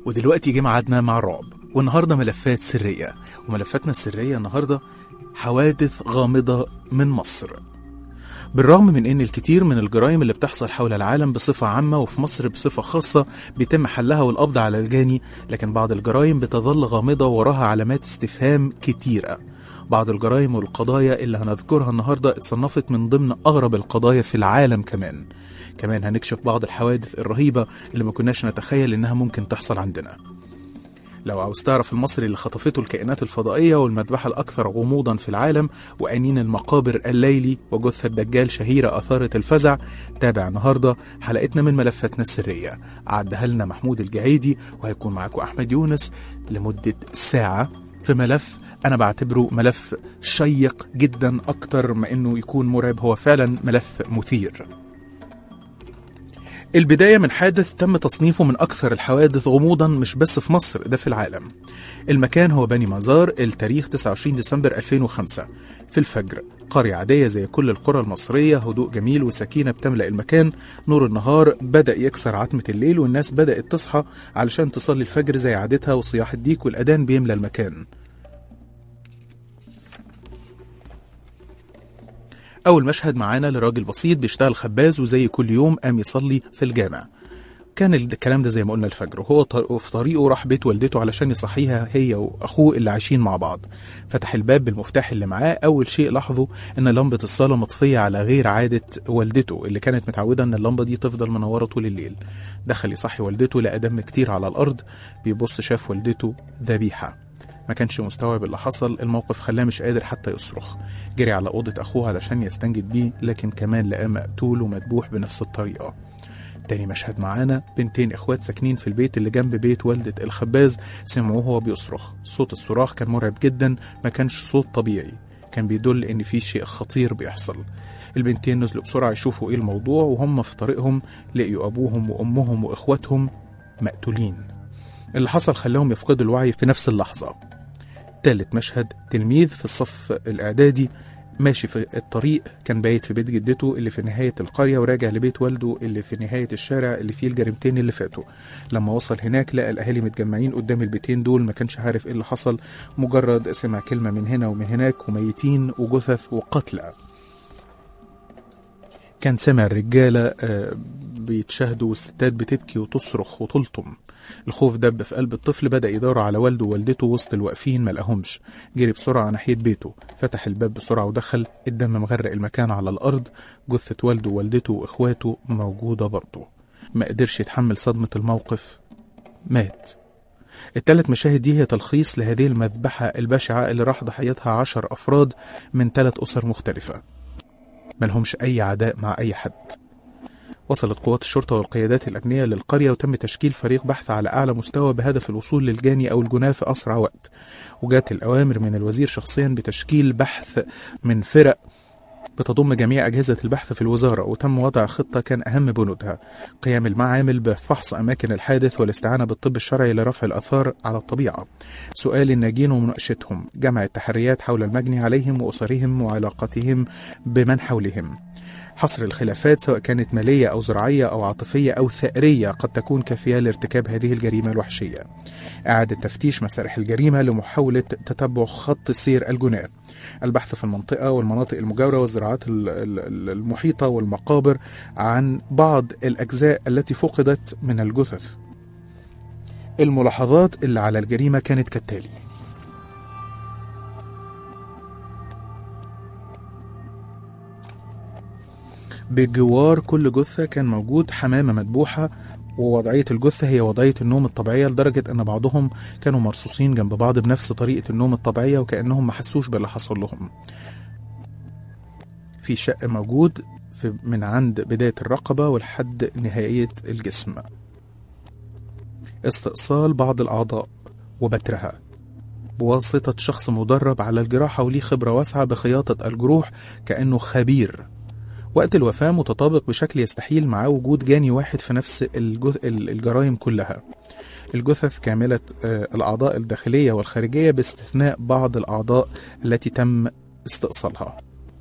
ودلوقتي جه ميعادنا مع الرعب والنهارده ملفات سرية وملفاتنا السرية النهارده حوادث غامضة من مصر بالرغم من ان الكثير من الجرائم اللي بتحصل حول العالم بصفة عامة وفي مصر بصفة خاصة بيتم حلها والقبض على الجاني لكن بعض الجرائم بتظل غامضة وراها علامات استفهام كتيرة بعض الجرائم والقضايا اللي هنذكرها النهاردة اتصنفت من ضمن أغرب القضايا في العالم كمان كمان هنكشف بعض الحوادث الرهيبة اللي ما كناش نتخيل إنها ممكن تحصل عندنا لو عاوز تعرف المصري اللي خطفته الكائنات الفضائية والمذبحة الأكثر غموضا في العالم وأنين المقابر الليلي وجثة دجال شهيرة أثارت الفزع تابع النهاردة حلقتنا من ملفاتنا السرية عدها لنا محمود الجعيدي وهيكون معاكم أحمد يونس لمدة ساعة في ملف أنا بعتبره ملف شيق جدا أكتر ما إنه يكون مرعب هو فعلا ملف مثير البداية من حادث تم تصنيفه من أكثر الحوادث غموضا مش بس في مصر ده في العالم المكان هو بني مزار التاريخ 29 ديسمبر 2005 في الفجر قرية عادية زي كل القرى المصرية هدوء جميل وسكينة بتملأ المكان نور النهار بدأ يكسر عتمة الليل والناس بدأت تصحى علشان تصلي الفجر زي عادتها وصياح الديك والأذان بيملى المكان أول مشهد معانا لراجل بسيط بيشتغل خباز وزي كل يوم قام يصلي في الجامع كان الكلام ده زي ما قلنا الفجر وهو ط- في طريقه راح بيت والدته علشان يصحيها هي واخوه اللي عايشين مع بعض فتح الباب بالمفتاح اللي معاه اول شيء لاحظه ان لمبه الصاله مطفيه على غير عاده والدته اللي كانت متعوده ان اللمبه دي تفضل منوره طول الليل دخل يصحي والدته لقى دم كتير على الارض بيبص شاف والدته ذبيحه ما كانش مستوعب اللي حصل الموقف خلاه مش قادر حتى يصرخ جري على أوضة أخوه علشان يستنجد بيه لكن كمان لقاه مقتول ومذبوح بنفس الطريقة تاني مشهد معانا بنتين اخوات ساكنين في البيت اللي جنب بيت والدة الخباز سمعوه وهو بيصرخ صوت الصراخ كان مرعب جدا ما كانش صوت طبيعي كان بيدل ان في شيء خطير بيحصل البنتين نزلوا بسرعة يشوفوا ايه الموضوع وهم في طريقهم لقيوا ابوهم وامهم واخواتهم مقتولين اللي حصل خلاهم يفقدوا الوعي في نفس اللحظة تالت مشهد تلميذ في الصف الإعدادي ماشي في الطريق كان بايت في بيت جدته اللي في نهاية القرية وراجع لبيت والده اللي في نهاية الشارع اللي فيه الجريمتين اللي فاتوا لما وصل هناك لقى الأهالي متجمعين قدام البيتين دول ما كانش عارف ايه اللي حصل مجرد سمع كلمة من هنا ومن هناك وميتين وجثث وقتلى كان سمع الرجالة آه، بيتشهدوا والستات بتبكي وتصرخ وتلطم الخوف دب في قلب الطفل بدأ يدور على والده ووالدته وسط الواقفين ما لقاهمش جري بسرعة ناحية بيته فتح الباب بسرعة ودخل الدم مغرق المكان على الأرض جثة والده ووالدته وإخواته موجودة برضه ما قدرش يتحمل صدمة الموقف مات التلات مشاهد دي هي تلخيص لهذه المذبحة البشعة اللي راح ضحيتها عشر أفراد من ثلاث أسر مختلفة ملهمش أي عداء مع أي حد وصلت قوات الشرطة والقيادات الأمنية للقرية وتم تشكيل فريق بحث على أعلى مستوى بهدف الوصول للجاني أو الجناه في أسرع وقت وجات الأوامر من الوزير شخصيا بتشكيل بحث من فرق بتضم جميع أجهزة البحث في الوزارة وتم وضع خطة كان أهم بنودها قيام المعامل بفحص أماكن الحادث والاستعانة بالطب الشرعي لرفع الآثار على الطبيعة سؤال الناجين ومناقشتهم جمع التحريات حول المجني عليهم وأسرهم وعلاقتهم بمن حولهم حصر الخلافات سواء كانت مالية أو زراعية أو عاطفية أو ثأرية قد تكون كافية لارتكاب هذه الجريمة الوحشية إعادة تفتيش مسارح الجريمة لمحاولة تتبع خط سير الجناه البحث في المنطقة والمناطق المجاورة والزراعات ال- ال- المحيطة والمقابر عن بعض الأجزاء التي فقدت من الجثث الملاحظات اللي على الجريمة كانت كالتالي بجوار كل جثة كان موجود حمامة مذبوحة ووضعية الجثة هي وضعية النوم الطبيعية لدرجة أن بعضهم كانوا مرصوصين جنب بعض بنفس طريقة النوم الطبيعية وكأنهم ما حسوش باللي حصل لهم في شق موجود في من عند بداية الرقبة ولحد نهاية الجسم استئصال بعض الأعضاء وبترها بواسطة شخص مدرب على الجراحة وليه خبرة واسعة بخياطة الجروح كأنه خبير وقت الوفاة متطابق بشكل يستحيل معاه وجود جاني واحد في نفس الجث... الجرائم كلها الجثث كاملة آه، الأعضاء الداخلية والخارجية باستثناء بعض الأعضاء التي تم استئصالها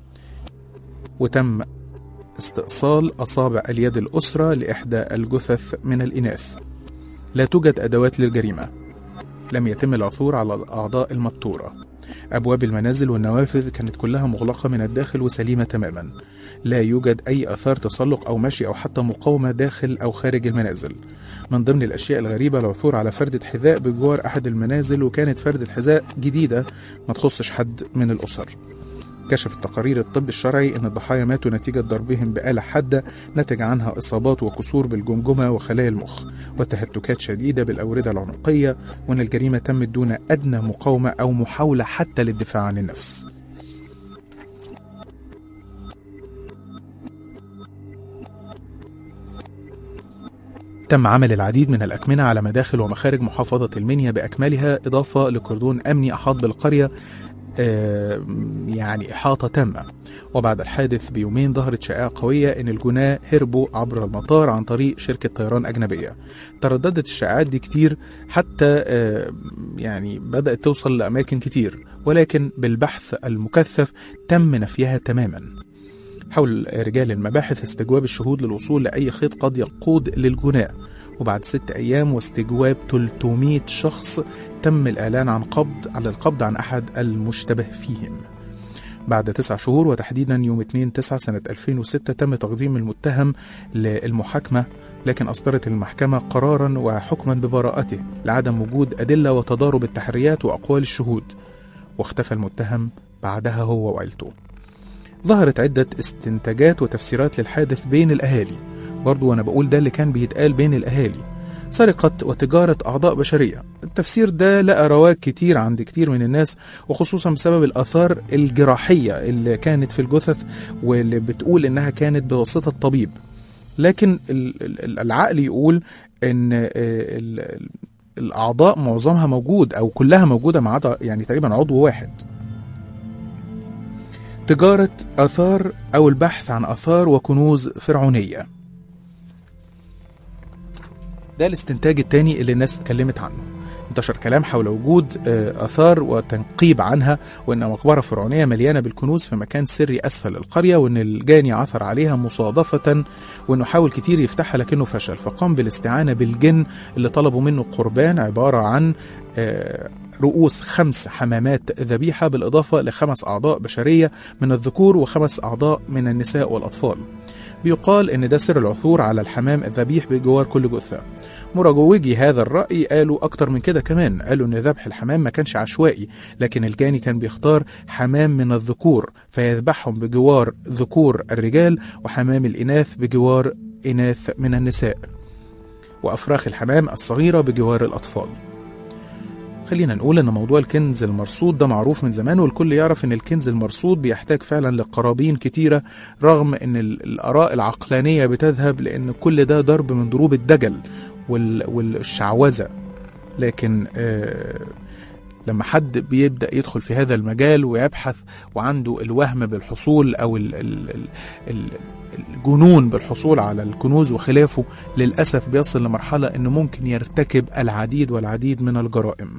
وتم استئصال أصابع اليد الأسرى لإحدى الجثث من الإناث لا توجد أدوات للجريمة لم يتم العثور على الأعضاء المبتورة أبواب المنازل والنوافذ كانت كلها مغلقة من الداخل وسليمة تماما لا يوجد أي أثار تسلق أو مشي أو حتى مقاومة داخل أو خارج المنازل من ضمن الأشياء الغريبة العثور على فردة حذاء بجوار أحد المنازل وكانت فردة حذاء جديدة ما تخصش حد من الأسر كشفت تقارير الطب الشرعي أن الضحايا ماتوا نتيجة ضربهم بآلة حادة نتج عنها إصابات وكسور بالجمجمة وخلايا المخ وتهتكات شديدة بالأوردة العنقية وأن الجريمة تمت دون أدنى مقاومة أو محاولة حتى للدفاع عن النفس تم عمل العديد من الأكمنة على مداخل ومخارج محافظة المنيا بأكملها إضافة لكردون أمني أحاط بالقرية آه، يعني إحاطة تامة وبعد الحادث بيومين ظهرت شائعة قوية إن الجناة هربوا عبر المطار عن طريق شركة طيران أجنبية ترددت الشائعات دي كتير حتى آه، يعني بدأت توصل لأماكن كتير ولكن بالبحث المكثف تم نفيها تماما حاول رجال المباحث استجواب الشهود للوصول لأي خيط قد يقود للجناة وبعد ست أيام واستجواب 300 شخص تم الإعلان عن قبض على القبض عن أحد المشتبه فيهم بعد تسع شهور وتحديدا يوم 2 9 سنة 2006 تم تقديم المتهم للمحاكمة لكن أصدرت المحكمة قرارا وحكما ببراءته لعدم وجود أدلة وتضارب التحريات وأقوال الشهود واختفى المتهم بعدها هو وعيلته ظهرت عدة استنتاجات وتفسيرات للحادث بين الأهالي برضو وأنا بقول ده اللي كان بيتقال بين الأهالي سرقة وتجارة أعضاء بشرية التفسير ده لقى رواج كتير عند كتير من الناس وخصوصا بسبب الآثار الجراحية اللي كانت في الجثث واللي بتقول إنها كانت بواسطة طبيب لكن ال- ال- العقل يقول إن آه، ال- ال- الأعضاء معظمها موجود أو كلها موجودة ما عدا يعني تقريبا عضو واحد تجارة آثار أو البحث عن آثار وكنوز فرعونية ده الاستنتاج التاني اللي الناس اتكلمت عنه انتشر كلام حول وجود آه، آثار وتنقيب عنها وأن مقبرة فرعونية مليانة بالكنوز في مكان سري أسفل القرية وأن الجاني عثر عليها مصادفة وأنه حاول كتير يفتحها لكنه فشل فقام بالاستعانة بالجن اللي طلبوا منه قربان عبارة عن آه، رؤوس خمس حمامات ذبيحة بالإضافة لخمس أعضاء بشرية من الذكور وخمس أعضاء من النساء والأطفال بيقال إن ده سر العثور على الحمام الذبيح بجوار كل جثة مروجي هذا الرأي قالوا أكتر من كده كمان قالوا إن ذبح الحمام ما كانش عشوائي لكن الجاني كان بيختار حمام من الذكور فيذبحهم بجوار ذكور الرجال وحمام الإناث بجوار إناث من النساء وأفراخ الحمام الصغيرة بجوار الأطفال خلينا نقول ان موضوع الكنز المرصود ده معروف من زمان والكل يعرف ان الكنز المرصود بيحتاج فعلا لقرابين كتيره رغم ان ال- الاراء العقلانيه بتذهب لان كل ده ضرب من ضروب الدجل وال- والشعوذه لكن آه لما حد بيبدا يدخل في هذا المجال ويبحث وعنده الوهم بالحصول او ال ال ال ال الجنون بالحصول على الكنوز وخلافه للاسف بيصل لمرحله انه ممكن يرتكب العديد والعديد من الجرائم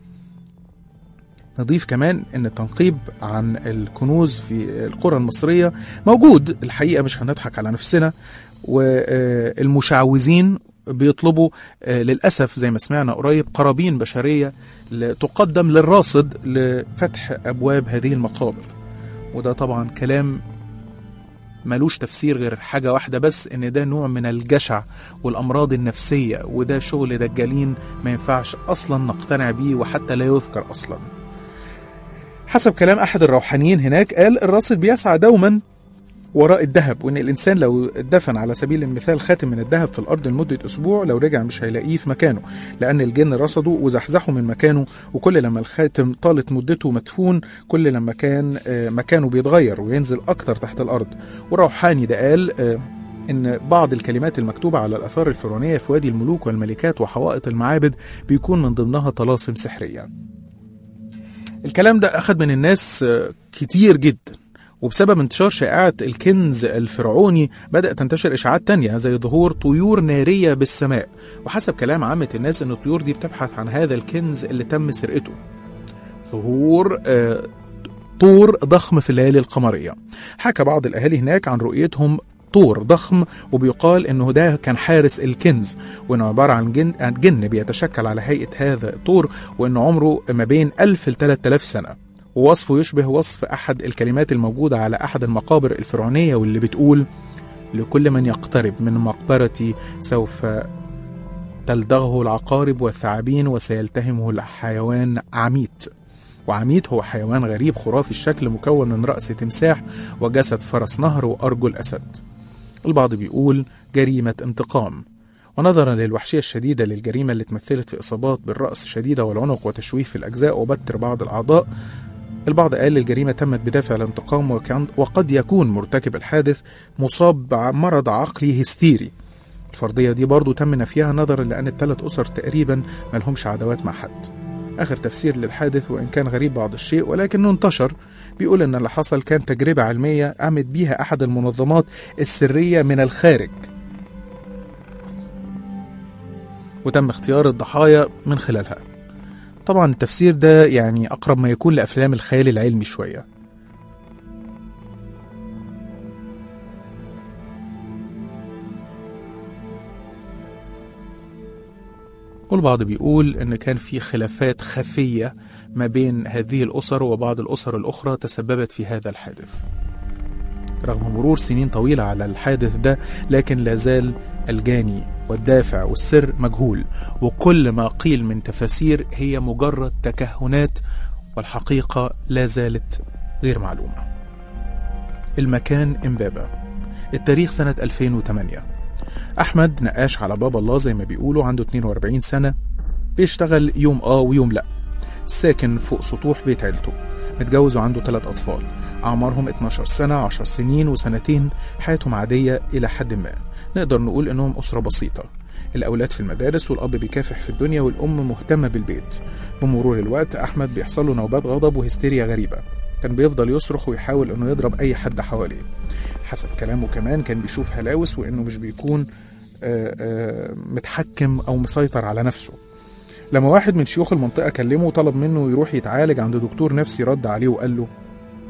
نضيف كمان ان التنقيب عن الكنوز في القرى المصريه موجود الحقيقه مش هنضحك على نفسنا والمشعوذين بيطلبوا آه، للاسف زي ما سمعنا قريب قرابين بشريه ل- تقدم للراصد لفتح ابواب هذه المقابر وده طبعا كلام ملوش تفسير غير حاجة واحدة بس إن ده نوع من الجشع والأمراض النفسية وده شغل دجالين ما ينفعش أصلا نقتنع بيه وحتى لا يذكر أصلا حسب كلام أحد الروحانيين هناك قال الراصد بيسعى دوما وراء الذهب وان الانسان لو دفن على سبيل المثال خاتم من الذهب في الارض لمده اسبوع لو رجع مش هيلاقيه في مكانه لان الجن رصده وزحزحه من مكانه وكل لما الخاتم طالت مدته مدفون كل لما كان آه، مكانه بيتغير وينزل اكتر تحت الارض والروحاني ده قال آه، ان بعض الكلمات المكتوبه على الاثار الفرعونيه في وادي الملوك والملكات وحوائط المعابد بيكون من ضمنها طلاسم سحريه الكلام ده اخذ من الناس آه، كتير جدا وبسبب انتشار شائعة الكنز الفرعوني بدأت تنتشر إشاعات تانية زي ظهور طيور نارية بالسماء وحسب كلام عامة الناس إن الطيور دي بتبحث عن هذا الكنز اللي تم سرقته ظهور آه، طور ضخم في الليالي القمرية حكى بعض الأهالي هناك عن رؤيتهم طور ضخم وبيقال انه ده كان حارس الكنز وانه عباره عن جن, عن جن بيتشكل على هيئه هذا الطور وانه عمره ما بين 1000 ل 3000 سنه ووصفه يشبه وصف احد الكلمات الموجوده على احد المقابر الفرعونيه واللي بتقول لكل من يقترب من مقبرتي سوف تلدغه العقارب والثعابين وسيلتهمه الحيوان عميت وعميت هو حيوان غريب خرافي الشكل مكون من رأس تمساح وجسد فرس نهر وأرجل أسد البعض بيقول جريمة انتقام ونظرا للوحشية الشديدة للجريمة اللي تمثلت في إصابات بالرأس شديدة والعنق وتشويه في الأجزاء وبتر بعض الأعضاء البعض قال الجريمة تمت بدافع الانتقام وكان وقد يكون مرتكب الحادث مصاب بمرض عقلي هستيري الفرضية دي برضو تم نفيها نظرا لأن الثلاث أسر تقريبا ملهمش عداوات مع حد آخر تفسير للحادث وإن كان غريب بعض الشيء ولكنه انتشر بيقول إن اللي حصل كان تجربة علمية قامت بيها أحد المنظمات السرية من الخارج وتم اختيار الضحايا من خلالها طبعا التفسير ده يعني أقرب ما يكون لأفلام الخيال العلمي شوية والبعض بيقول إن كان في خلافات خفية ما بين هذه الأسر وبعض الأسر الأخرى تسببت في هذا الحادث رغم مرور سنين طويلة على الحادث ده لكن لا زال الجاني والدافع والسر مجهول وكل ما قيل من تفاسير هي مجرد تكهنات والحقيقة لا زالت غير معلومة المكان إمبابة التاريخ سنة 2008 أحمد نقاش على باب الله زي ما بيقولوا عنده 42 سنة بيشتغل يوم آه ويوم لأ ساكن فوق سطوح بيت عيلته متجوز وعنده ثلاث أطفال أعمارهم 12 سنة 10 سنين وسنتين حياتهم عادية إلى حد ما نقدر نقول إنهم أسرة بسيطة الأولاد في المدارس والأب بيكافح في الدنيا والأم مهتمة بالبيت بمرور الوقت أحمد بيحصل له نوبات غضب وهستيريا غريبة كان بيفضل يصرخ ويحاول إنه يضرب أي حد حواليه حسب كلامه كمان كان بيشوف هلاوس وإنه مش بيكون آآ آآ متحكم أو مسيطر على نفسه لما واحد من شيوخ المنطقة كلمه وطلب منه يروح يتعالج عند دكتور نفسي رد عليه وقال له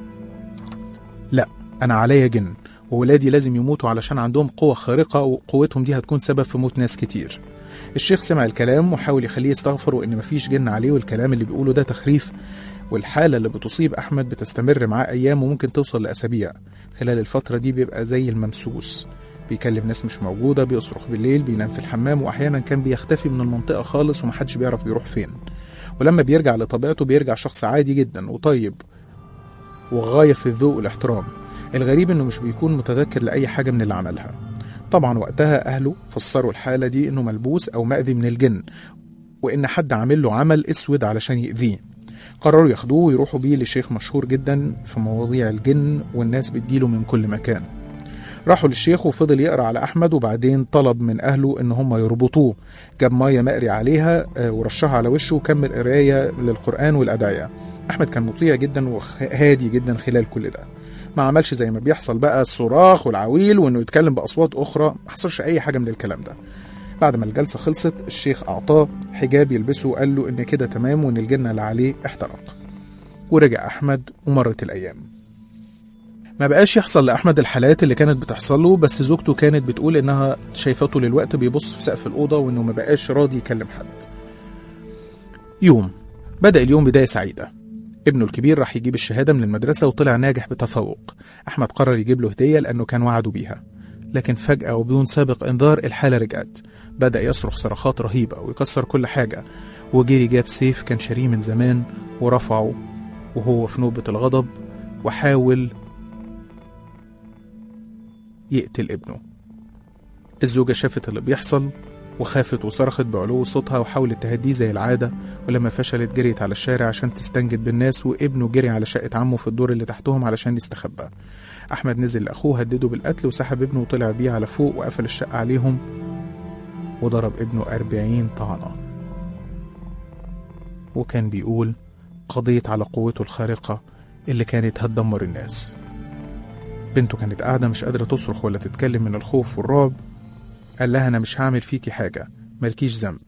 لا أنا عليا جن وولادي لازم يموتوا علشان عندهم قوة خارقة وقوتهم دي هتكون سبب في موت ناس كتير الشيخ سمع الكلام وحاول يخليه يستغفر وإن مفيش جن عليه والكلام اللي بيقوله ده تخريف والحالة اللي بتصيب أحمد بتستمر معاه أيام وممكن توصل لأسابيع خلال الفترة دي بيبقى زي الممسوس بيكلم ناس مش موجودة بيصرخ بالليل بينام في الحمام وأحيانا كان بيختفي من المنطقة خالص ومحدش بيعرف بيروح فين ولما بيرجع لطبيعته بيرجع شخص عادي جدا وطيب وغاية في الذوق والاحترام الغريب انه مش بيكون متذكر لأي حاجة من اللي عملها طبعا وقتها أهله فسروا الحالة دي انه ملبوس أو مأذي من الجن وإن حد عامل له عمل أسود علشان يأذيه قرروا ياخدوه ويروحوا بيه لشيخ مشهور جدا في مواضيع الجن والناس بتجيله من كل مكان راحوا للشيخ وفضل يقرا على احمد وبعدين طلب من اهله ان هم يربطوه جاب ميه مقري عليها ورشها على وشه وكمل قرايه للقران والادعيه احمد كان مطيع جدا وهادي جدا خلال كل ده ما عملش زي ما بيحصل بقى الصراخ والعويل وانه يتكلم باصوات اخرى ما حصلش اي حاجه من الكلام ده بعد ما الجلسه خلصت الشيخ اعطاه حجاب يلبسه وقال له ان كده تمام وان الجن اللي عليه احترق ورجع احمد ومرت الايام ما بقاش يحصل لأحمد الحالات اللي كانت بتحصل له بس زوجته كانت بتقول إنها شايفاه طول الوقت بيبص في سقف الأوضة وإنه ما بقاش راضي يكلم حد. يوم بدأ اليوم بداية سعيدة. ابنه الكبير راح يجيب الشهادة من المدرسة وطلع ناجح بتفوق. أحمد قرر يجيب له هدية لأنه كان وعده بيها. لكن فجأة وبدون سابق إنذار الحالة رجعت. بدأ يصرخ صرخات رهيبة ويكسر كل حاجة وجري جاب سيف كان شاريه من زمان ورفعه وهو في نوبة الغضب وحاول يقتل ابنه الزوجة شافت اللي بيحصل وخافت وصرخت بعلو صوتها وحاولت تهديه زي العادة ولما فشلت جريت على الشارع عشان تستنجد بالناس وابنه جري على شقة عمه في الدور اللي تحتهم علشان يستخبى أحمد نزل لأخوه هدده بالقتل وسحب ابنه وطلع بيه على فوق وقفل الشقة عليهم وضرب ابنه أربعين طعنة وكان بيقول قضيت على قوته الخارقة اللي كانت هتدمر الناس بنته كانت قاعدة مش قادرة تصرخ ولا تتكلم من الخوف والرعب قال لها أنا مش هعمل فيكي حاجة مالكيش ذنب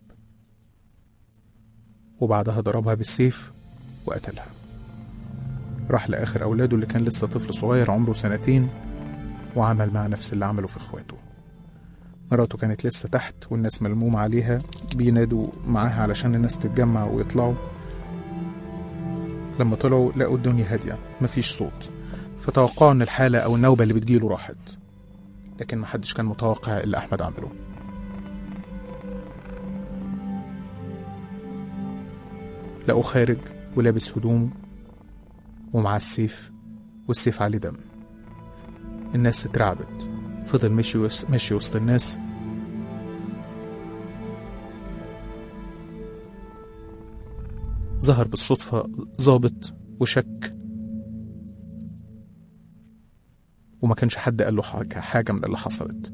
وبعدها ضربها بالسيف وقتلها راح لآخر أولاده اللي كان لسه طفل صغير عمره سنتين وعمل مع نفس اللي عمله في اخواته مراته كانت لسه تحت والناس ملموم عليها بينادوا معاها علشان الناس تتجمع ويطلعوا لما طلعوا لقوا الدنيا هادية مفيش صوت فتوقعوا ان الحالة او النوبة اللي بتجيله راحت لكن محدش كان متوقع اللي احمد عمله لقوه خارج ولابس هدوم ومعاه السيف والسيف عليه دم الناس اترعبت فضل مشي وس... مشي وسط الناس ظهر بالصدفة ظابط وشك وما كانش حد قال له حاجة, حاجة من اللي حصلت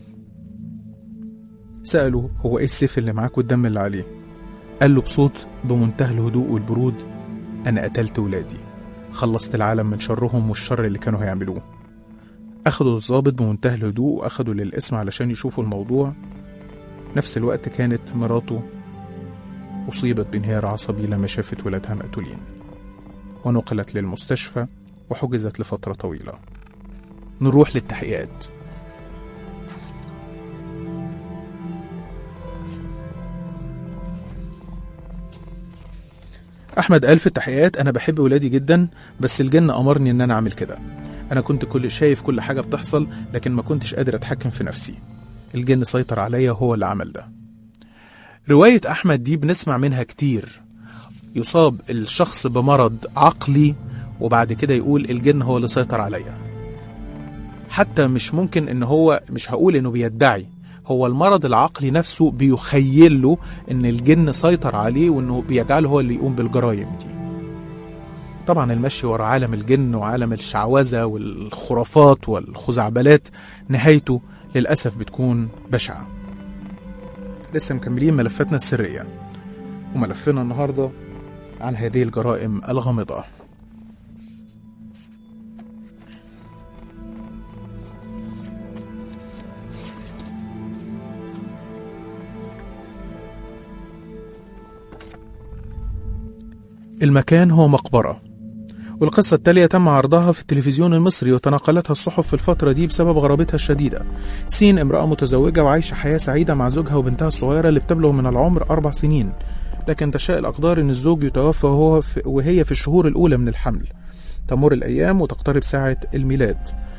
سأله هو ايه السيف اللي معاك والدم اللي عليه قال له بصوت بمنتهى الهدوء والبرود أنا قتلت ولادي خلصت العالم من شرهم والشر اللي كانوا هيعملوه أخدوا الضابط بمنتهى الهدوء وأخدوا للقسم علشان يشوفوا الموضوع نفس الوقت كانت مراته أصيبت بانهيار عصبي لما شافت ولادها مقتولين ونقلت للمستشفى وحجزت لفترة طويلة نروح للتحقيقات أحمد قال في التحقيقات أنا بحب ولادي جدا بس الجن أمرني إن أنا أعمل كده أنا كنت كل شايف كل حاجة بتحصل لكن ما كنتش قادر أتحكم في نفسي الجن سيطر عليا هو اللي عمل ده رواية أحمد دي بنسمع منها كتير يصاب الشخص بمرض عقلي وبعد كده يقول الجن هو اللي سيطر عليا حتى مش ممكن ان هو مش هقول انه بيدعي هو المرض العقلي نفسه بيخيل له ان الجن سيطر عليه وانه بيجعله هو اللي يقوم بالجرائم دي طبعا المشي ورا عالم الجن وعالم الشعوذة والخرافات والخزعبلات نهايته للأسف بتكون بشعة لسه مكملين ملفاتنا السرية وملفنا النهاردة عن هذه الجرائم الغامضة المكان هو مقبرة والقصة التالية تم عرضها في التلفزيون المصري وتناقلتها الصحف في الفترة دي بسبب غرابتها الشديدة سين امرأة متزوجة وعايشة حياة سعيدة مع زوجها وبنتها الصغيرة اللي بتبلغ من العمر أربع سنين لكن تشاء الأقدار أن الزوج يتوفى وهو في وهي في الشهور الأولى من الحمل تمر الأيام وتقترب ساعة الميلاد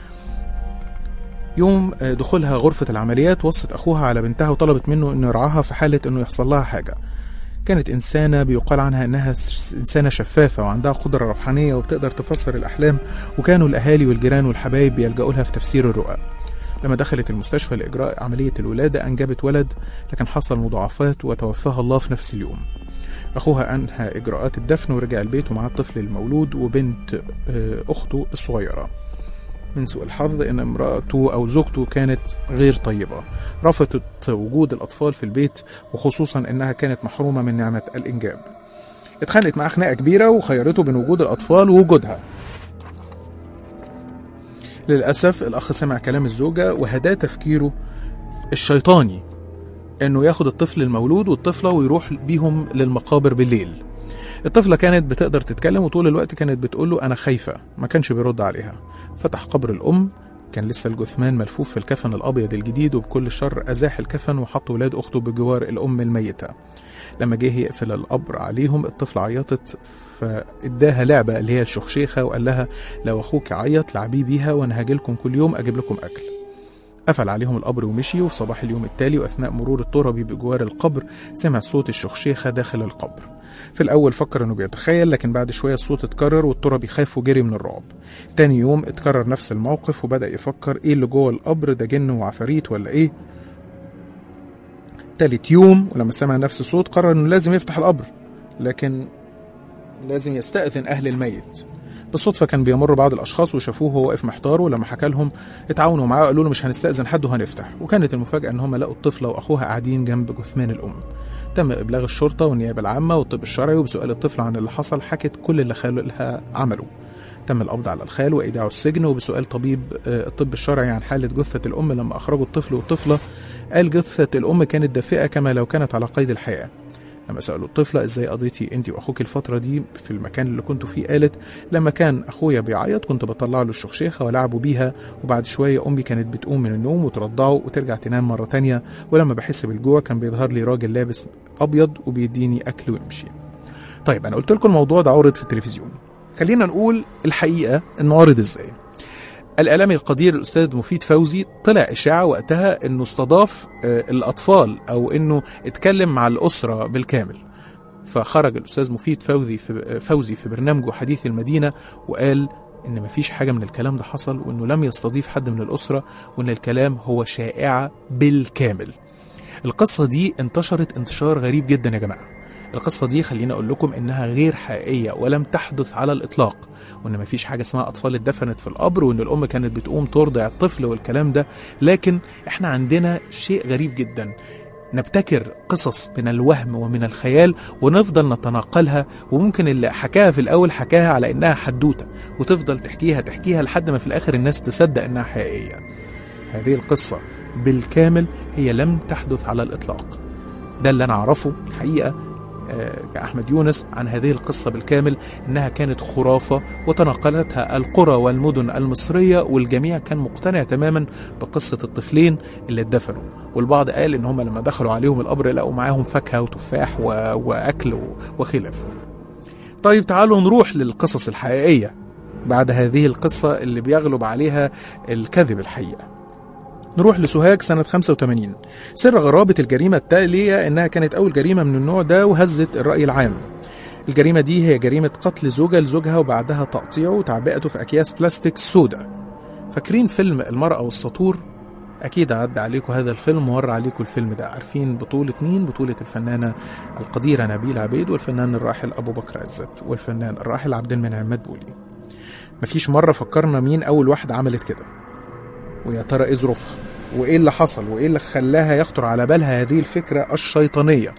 يوم دخولها غرفة العمليات وصت أخوها على بنتها وطلبت منه أنه يرعاها في حالة أنه يحصل لها حاجة كانت إنسانة بيقال عنها إنها إنسانة شفافة وعندها قدرة روحانية وبتقدر تفسر الأحلام وكانوا الأهالي والجيران والحبايب بيلجأوا لها في تفسير الرؤى لما دخلت المستشفى لإجراء عملية الولادة أنجبت ولد لكن حصل مضاعفات وتوفاها الله في نفس اليوم أخوها أنهى إجراءات الدفن ورجع البيت ومعاه الطفل المولود وبنت أخته الصغيرة من سوء الحظ ان امرأته او زوجته كانت غير طيبة رفضت وجود الاطفال في البيت وخصوصا انها كانت محرومة من نعمة الانجاب اتخانقت معاه خناقة كبيرة وخيرته بين وجود الاطفال ووجودها للأسف الأخ سمع كلام الزوجة وهداه تفكيره الشيطاني إنه ياخد الطفل المولود والطفلة ويروح بيهم للمقابر بالليل الطفلة كانت بتقدر تتكلم وطول الوقت كانت بتقول له أنا خايفة ما كانش بيرد عليها فتح قبر الأم كان لسه الجثمان ملفوف في الكفن الأبيض الجديد وبكل شر أزاح الكفن وحط ولاد أخته بجوار الأم الميتة لما جه يقفل القبر عليهم الطفلة عيطت فاداها لعبة اللي هي الشخشيخة وقال لها لو أخوك عيط لعبيه بيها وأنا هاجيلكم كل يوم أجيب لكم أكل قفل عليهم القبر ومشي وفي صباح اليوم التالي وأثناء مرور التربي بجوار القبر سمع صوت الشخشيخة داخل القبر في الأول فكر إنه بيتخيل لكن بعد شوية الصوت اتكرر والتربي خاف وجري من الرعب تاني يوم اتكرر نفس الموقف وبدأ يفكر إيه اللي جوه القبر ده جن وعفاريت ولا إيه تالت يوم ولما سمع نفس الصوت قرر إنه لازم يفتح القبر لكن لازم يستأذن أهل الميت بالصدفة كان بيمر بعض الأشخاص وشافوه وهو واقف محتار ولما حكى لهم اتعاونوا معاه وقالوا له مش هنستأذن حد وهنفتح وكانت المفاجأة إن هم لقوا الطفلة وأخوها قاعدين جنب جثمان الأم تم إبلاغ الشرطة والنيابة العامة والطب الشرعي وبسؤال الطفل عن اللي حصل حكت كل اللي خالها عمله تم القبض على الخال وإيداعه السجن وبسؤال طبيب الطب الشرعي عن حالة جثة الأم لما أخرجوا الطفل والطفلة قال جثة الأم كانت دافئة كما لو كانت على قيد الحياة لما سألوا الطفلة ازاي قضيتي انت واخوك الفترة دي في المكان اللي كنتوا فيه قالت لما كان اخويا بيعيط كنت بطلع له الشخشيخة والعبه بيها وبعد شوية امي كانت بتقوم من النوم وترضعه وترجع تنام مرة تانية ولما بحس بالجوع كان بيظهر لي راجل لابس ابيض وبيديني اكل ويمشي طيب انا قلت لكم الموضوع ده عرض في التلفزيون خلينا نقول الحقيقة انه عرض ازاي الإعلامي القدير الأستاذ مفيد فوزي طلع إشاعة وقتها إنه استضاف آه، الأطفال أو إنه اتكلم مع الأسرة بالكامل فخرج الأستاذ مفيد فوزي في فوزي في برنامجه حديث المدينة وقال إن مفيش حاجة من الكلام ده حصل وإنه لم يستضيف حد من الأسرة وإن الكلام هو شائعة بالكامل القصة دي انتشرت انتشار غريب جدا يا جماعة القصة دي خليني أقول لكم إنها غير حقيقية ولم تحدث على الإطلاق وإن مفيش حاجة اسمها أطفال اتدفنت في القبر وإن الأم كانت بتقوم ترضع الطفل والكلام ده لكن إحنا عندنا شيء غريب جدا نبتكر قصص من الوهم ومن الخيال ونفضل نتناقلها وممكن اللي حكاها في الأول حكاها على إنها حدوتة وتفضل تحكيها تحكيها لحد ما في الآخر الناس تصدق إنها حقيقية هذه القصة بالكامل هي لم تحدث على الإطلاق ده اللي أنا أعرفه الحقيقة آه، كأحمد يونس عن هذه القصة بالكامل إنها كانت خرافة وتناقلتها القرى والمدن المصرية والجميع كان مقتنع تماما بقصة الطفلين اللي اتدفنوا والبعض قال إن هم لما دخلوا عليهم القبر لقوا معاهم فاكهة وتفاح و... وأكل و... وخلافه طيب تعالوا نروح للقصص الحقيقية بعد هذه القصة اللي بيغلب عليها الكذب الحقيقة نروح لسوهاج سنة 85 سر غرابة الجريمة التالية إنها كانت أول جريمة من النوع ده وهزت الرأي العام الجريمة دي هي جريمة قتل زوجة لزوجها وبعدها تقطيعه وتعبئته في أكياس بلاستيك سودا فاكرين فيلم المرأة والسطور؟ أكيد عدى عليكم هذا الفيلم ومر عليكم الفيلم ده عارفين بطولة مين؟ بطولة الفنانة القديرة نبيل عبيد والفنان الراحل أبو بكر عزت والفنان الراحل عبد المنعم مدبولي مفيش مرة فكرنا مين أول واحدة عملت كده ويا ترى ايه ظروفها وايه اللي حصل وايه اللي خلاها يخطر على بالها هذه الفكره الشيطانيه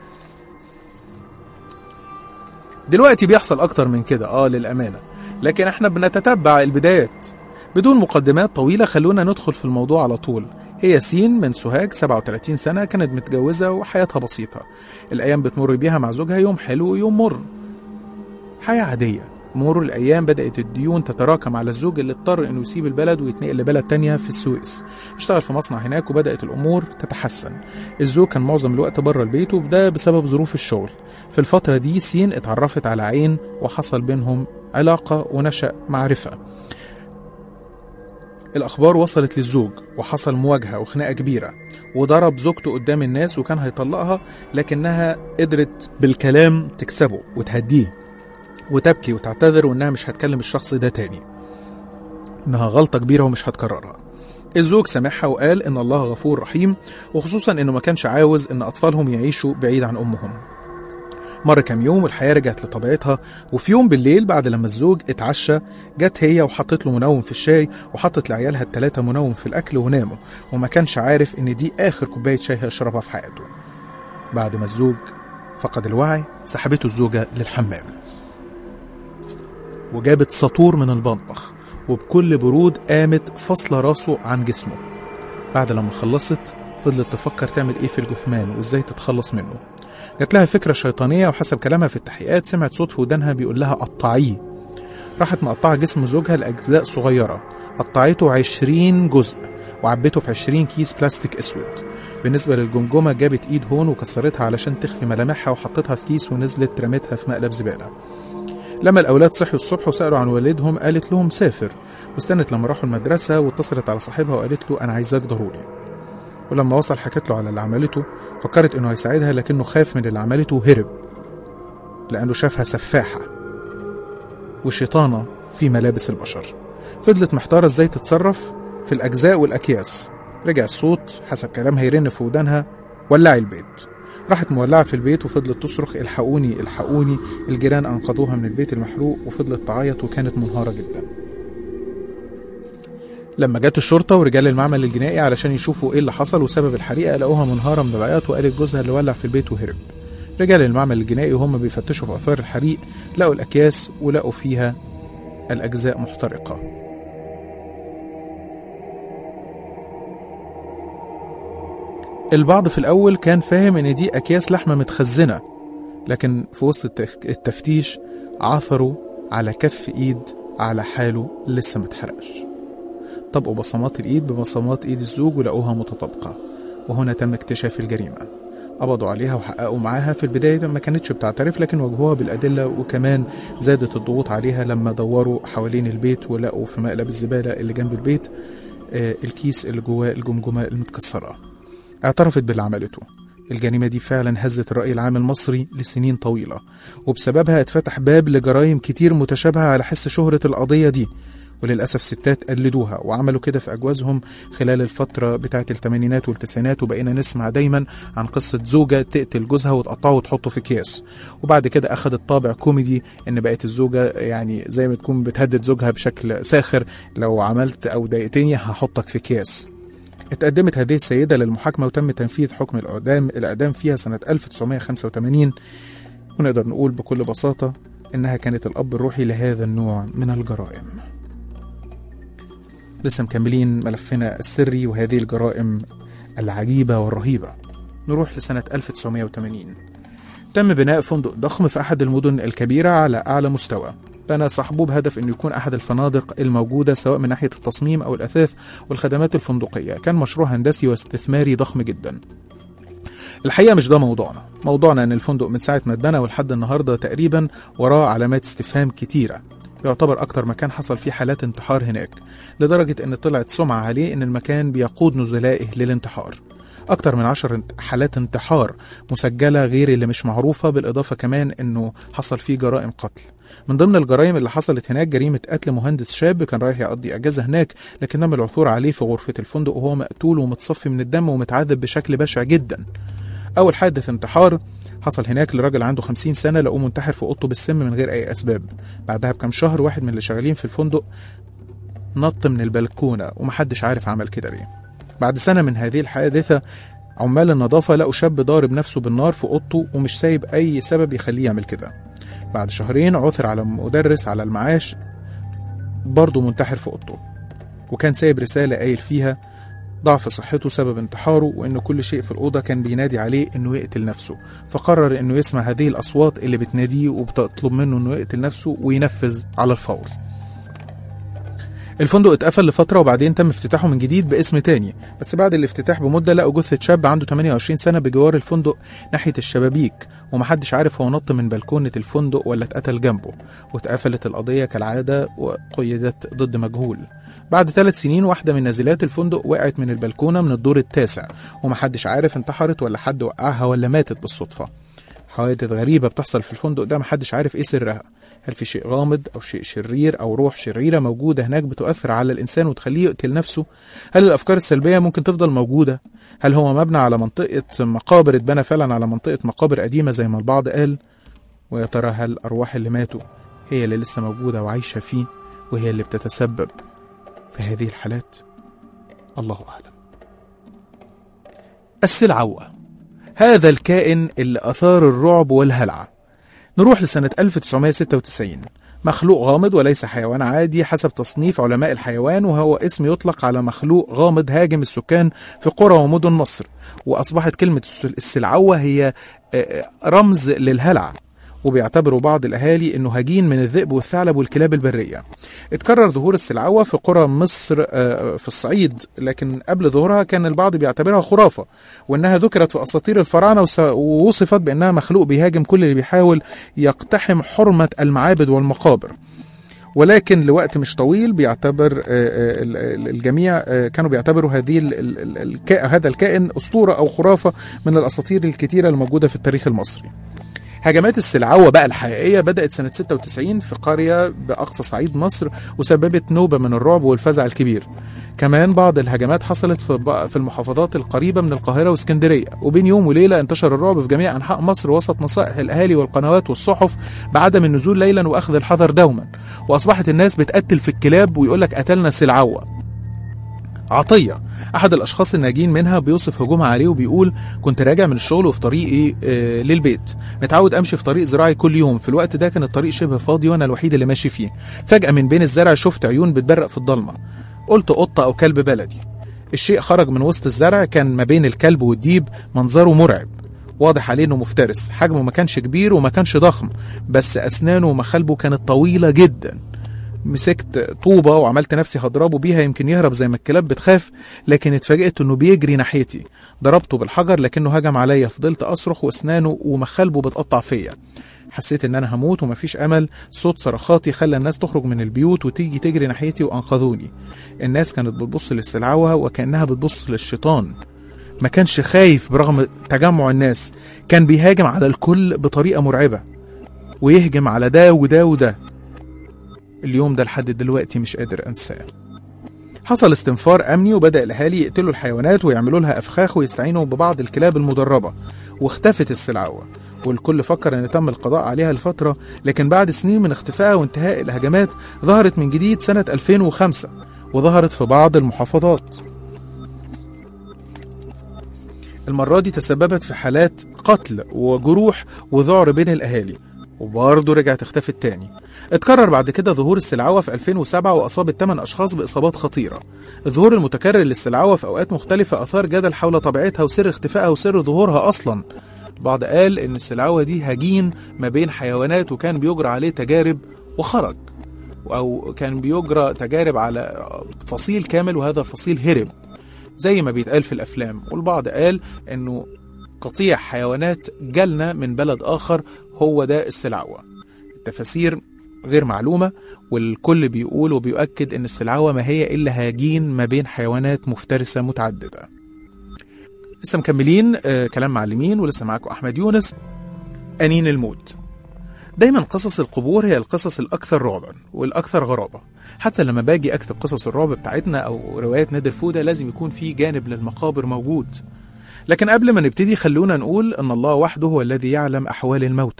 دلوقتي بيحصل اكتر من كده اه للامانه لكن احنا بنتتبع البدايات بدون مقدمات طويله خلونا ندخل في الموضوع على طول هي سين من سوهاج 37 سنة كانت متجوزة وحياتها بسيطة الأيام بتمر بيها مع زوجها يوم حلو ويوم مر حياة عادية مرور الأيام بدأت الديون تتراكم على الزوج اللي اضطر إنه يسيب البلد ويتنقل لبلد تانية في السويس اشتغل في مصنع هناك وبدأت الأمور تتحسن الزوج كان معظم الوقت بره البيت وده بسبب ظروف الشغل في الفترة دي سين اتعرفت على عين وحصل بينهم علاقة ونشأ معرفة الأخبار وصلت للزوج وحصل مواجهة وخناقة كبيرة وضرب زوجته قدام الناس وكان هيطلقها لكنها قدرت بالكلام تكسبه وتهديه وتبكي وتعتذر وإنها مش هتكلم الشخص ده تاني إنها غلطة كبيرة ومش هتكررها الزوج سامحها وقال إن الله غفور رحيم وخصوصا إنه ما كانش عاوز إن أطفالهم يعيشوا بعيد عن أمهم مر كام يوم والحياة رجعت لطبيعتها وفي يوم بالليل بعد لما الزوج اتعشى جت هي وحطت له منوم في الشاي وحطت لعيالها التلاتة منوم في الأكل وناموا وما كانش عارف إن دي آخر كوباية شاي هيشربها في حياته بعد ما الزوج فقد الوعي سحبته الزوجة للحمام وجابت سطور من المطبخ وبكل برود قامت فاصلة راسه عن جسمه بعد لما خلصت فضلت تفكر تعمل ايه في الجثمان وازاي تتخلص منه جات لها فكرة شيطانية وحسب كلامها في التحقيقات سمعت صوت في ودانها بيقول لها قطعيه راحت مقطعة جسم زوجها لأجزاء صغيرة قطعته عشرين جزء وعبيته في عشرين كيس بلاستيك اسود بالنسبة للجمجمة جابت ايد هون وكسرتها علشان تخفي ملامحها وحطتها في كيس ونزلت رمتها في مقلب زبالة لما الأولاد صحوا الصبح وسألوا عن والدهم قالت لهم سافر واستنت لما راحوا المدرسة واتصلت على صاحبها وقالت له أنا عايزاك ضروري ولما وصل حكت له على اللي عملته فكرت إنه هيساعدها لكنه خاف من اللي عملته وهرب لأنه شافها سفاحة وشيطانة في ملابس البشر فضلت محتارة ازاي تتصرف في الأجزاء والأكياس رجع الصوت حسب كلامها يرن في ودانها ولعي البيت راحت مولعة في البيت وفضلت تصرخ الحقوني الحقوني الجيران أنقذوها من البيت المحروق وفضلت تعيط وكانت منهارة جدا لما جت الشرطة ورجال المعمل الجنائي علشان يشوفوا ايه اللي حصل وسبب الحريقة لقوها منهارة من العياط وقالت جوزها اللي ولع في البيت وهرب رجال المعمل الجنائي وهم بيفتشوا في آثار الحريق لقوا الأكياس ولقوا فيها الأجزاء محترقة البعض في الأول كان فاهم إن دي أكياس لحمة متخزنة لكن في وسط التف- التفتيش عثروا على كف ايد على حاله لسه متحرقش طبقوا بصمات الايد ببصمات ايد الزوج ولقوها متطابقة وهنا تم اكتشاف الجريمة قبضوا عليها وحققوا معاها في البداية ما كانتش بتعترف لكن واجهوها بالأدلة وكمان زادت الضغوط عليها لما دوروا حوالين البيت ولقوا في مقلب الزبالة اللي جنب البيت آه، الكيس اللي جواه الجمجمة المتكسرة اعترفت باللي عملته الجريمة دي فعلا هزت الرأي العام المصري لسنين طويلة وبسببها اتفتح باب لجرائم كتير متشابهة على حس شهرة القضية دي وللأسف ستات قلدوها وعملوا كده في أجوازهم خلال الفترة بتاعة الثمانينات والتسعينات وبقينا نسمع دايما عن قصة زوجة تقتل جوزها وتقطعه وتحطه في أكياس وبعد كده أخدت طابع كوميدي إن بقت الزوجة يعني زي ما تكون بتهدد زوجها بشكل ساخر لو عملت أو ضايقتني هحطك في أكياس اتقدمت هذه السيدة للمحاكمة وتم تنفيذ حكم الإعدام الإعدام فيها سنة 1985 ونقدر نقول بكل بساطة إنها كانت الأب الروحي لهذا النوع من الجرائم لسه مكملين ملفنا السري وهذه الجرائم العجيبة والرهيبة نروح لسنة 1980 تم بناء فندق ضخم في أحد المدن الكبيرة على أعلى مستوى بنى صاحبه بهدف أنه يكون أحد الفنادق الموجودة سواء من ناحية التصميم أو الأثاث والخدمات الفندقية كان مشروع هندسي واستثماري ضخم جدا الحقيقة مش ده موضوعنا موضوعنا أن الفندق من ساعة ما اتبنى ولحد النهاردة تقريبا وراه علامات استفهام كتيرة يعتبر أكتر مكان حصل فيه حالات انتحار هناك لدرجة أن طلعت سمعة عليه أن المكان بيقود نزلائه للانتحار أكتر من عشر حالات انتحار مسجلة غير اللي مش معروفة بالإضافة كمان أنه حصل فيه جرائم قتل من ضمن الجرائم اللي حصلت هناك جريمة قتل مهندس شاب كان رايح يقضي أجازة هناك لكن تم العثور عليه في غرفة الفندق وهو مقتول ومتصفي من الدم ومتعذب بشكل بشع جدا أول حادث انتحار حصل هناك لراجل عنده 50 سنة لقوه منتحر في أوضته بالسم من غير أي أسباب بعدها بكام شهر واحد من اللي شغالين في الفندق نط من البلكونة ومحدش عارف عمل كده ليه بعد سنة من هذه الحادثة عمال النظافة لقوا شاب ضارب نفسه بالنار في أوضته ومش سايب أي سبب يخليه يعمل كده بعد شهرين عثر على مدرس على المعاش برضه منتحر في أوضته وكان سايب رسالة قايل فيها ضعف صحته سبب انتحاره وإن كل شيء في الأوضة كان بينادي عليه إنه يقتل نفسه فقرر إنه يسمع هذه الأصوات اللي بتناديه وبتطلب منه إنه يقتل نفسه وينفذ على الفور الفندق اتقفل لفترة وبعدين تم افتتاحه من جديد باسم تاني بس بعد الافتتاح بمدة لقوا جثة شاب عنده 28 سنة بجوار الفندق ناحية الشبابيك ومحدش عارف هو نط من بلكونة الفندق ولا اتقتل جنبه واتقفلت القضية كالعادة وقيدت ضد مجهول بعد ثلاث سنين واحدة من نازلات الفندق وقعت من البلكونة من الدور التاسع ومحدش عارف انتحرت ولا حد وقعها ولا ماتت بالصدفة حوادث غريبة بتحصل في الفندق ده محدش عارف ايه سرها هل في شيء غامض أو شيء شرير أو روح شريرة موجودة هناك بتؤثر على الإنسان وتخليه يقتل نفسه؟ هل الأفكار السلبية ممكن تفضل موجودة؟ هل هو مبنى على منطقة مقابر اتبنى فعلا على منطقة مقابر قديمة زي ما البعض قال؟ ويا ترى هل الأرواح اللي ماتوا هي اللي لسه موجودة وعايشة فيه وهي اللي بتتسبب في هذه الحالات؟ الله أعلم. السلعوة هذا الكائن اللي أثار الرعب والهلع نروح لسنة 1996 مخلوق غامض وليس حيوان عادي حسب تصنيف علماء الحيوان وهو اسم يطلق على مخلوق غامض هاجم السكان في قرى ومدن مصر وأصبحت كلمة السلعوة هي رمز للهلع وبيعتبروا بعض الأهالي إنه هجين من الذئب والثعلب والكلاب البرية. اتكرر ظهور السلعوة في قرى مصر في الصعيد لكن قبل ظهورها كان البعض بيعتبرها خرافة وإنها ذكرت في أساطير الفراعنة ووصفت بأنها مخلوق بيهاجم كل اللي بيحاول يقتحم حرمة المعابد والمقابر. ولكن لوقت مش طويل بيعتبر الجميع كانوا بيعتبروا هذه هذا الكائن أسطورة أو خرافة من الأساطير الكتيرة الموجودة في التاريخ المصري. هجمات السلعوة بقى الحقيقية بدأت سنة 96 في قرية بأقصى صعيد مصر وسببت نوبة من الرعب والفزع الكبير كمان بعض الهجمات حصلت في في المحافظات القريبة من القاهرة واسكندرية وبين يوم وليلة انتشر الرعب في جميع أنحاء مصر وسط نصائح الأهالي والقنوات والصحف بعدم النزول ليلا وأخذ الحذر دوما وأصبحت الناس بتقتل في الكلاب ويقولك قتلنا سلعوة عطية أحد الأشخاص الناجين منها بيوصف هجومها عليه وبيقول كنت راجع من الشغل وفي طريقي آه للبيت متعود أمشي في طريق زراعي كل يوم في الوقت ده كان الطريق شبه فاضي وأنا الوحيد اللي ماشي فيه فجأة من بين الزرع شفت عيون بتبرق في الضلمة قلت قطة أو كلب بلدي الشيء خرج من وسط الزرع كان ما بين الكلب والديب منظره مرعب واضح عليه انه مفترس حجمه ما كانش كبير وما كانش ضخم بس اسنانه ومخالبه كانت طويله جدا مسكت طوبه وعملت نفسي هضربه بيها يمكن يهرب زي ما الكلاب بتخاف لكن اتفاجئت انه بيجري ناحيتي ضربته بالحجر لكنه هجم عليا فضلت اصرخ واسنانه ومخالبه بتقطع فيا حسيت ان انا هموت ومفيش امل صوت صرخاتي خلى الناس تخرج من البيوت وتيجي تجري ناحيتي وانقذوني الناس كانت بتبص للسلعوه وكانها بتبص للشيطان ما كانش خايف برغم تجمع الناس كان بيهاجم على الكل بطريقه مرعبه ويهجم على ده وده وده اليوم ده لحد دلوقتي مش قادر انساه حصل استنفار امني وبدا الاهالي يقتلوا الحيوانات ويعملوا لها افخاخ ويستعينوا ببعض الكلاب المدربه واختفت السلعوه والكل فكر ان تم القضاء عليها لفتره لكن بعد سنين من اختفائها وانتهاء الهجمات ظهرت من جديد سنه 2005 وظهرت في بعض المحافظات المرة دي تسببت في حالات قتل وجروح وذعر بين الأهالي وبرضه رجعت اختفت تاني اتكرر بعد كده ظهور السلعوة في 2007 وأصابت 8 أشخاص بإصابات خطيرة الظهور المتكرر للسلعوة في أوقات مختلفة أثار جدل حول طبيعتها وسر اختفائها وسر ظهورها أصلا البعض قال إن السلعوة دي هجين ما بين حيوانات وكان بيجرى عليه تجارب وخرج أو كان بيجرى تجارب على فصيل كامل وهذا الفصيل هرب زي ما بيتقال في الأفلام والبعض قال إنه قطيع حيوانات جالنا من بلد آخر هو ده السلعوة التفاسير غير معلومة والكل بيقول وبيؤكد إن السلعوة ما هي إلا هاجين ما بين حيوانات مفترسة متعددة لسه مكملين آه كلام معلمين ولسه معاكم أحمد يونس أنين الموت دايما قصص القبور هي القصص الأكثر رعبا والأكثر غرابة حتى لما باجي أكتب قصص الرعب بتاعتنا أو روايات نادر فودة لازم يكون في جانب للمقابر موجود لكن قبل ما نبتدي خلونا نقول أن الله وحده هو الذي يعلم أحوال الموتى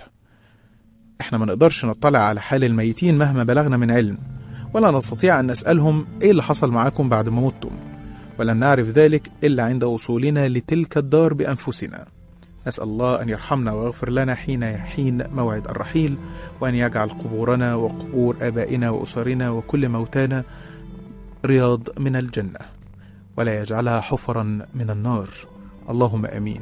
احنا ما نقدرش نطلع على حال الميتين مهما بلغنا من علم ولا نستطيع أن نسألهم إيه اللي حصل معاكم بعد ما متم ولن نعرف ذلك إلا عند وصولنا لتلك الدار بأنفسنا نسأل الله أن يرحمنا ويغفر لنا حين يحين موعد الرحيل وأن يجعل قبورنا وقبور آبائنا وأسرنا وكل موتانا رياض من الجنة ولا يجعلها حفرا من النار اللهم امين.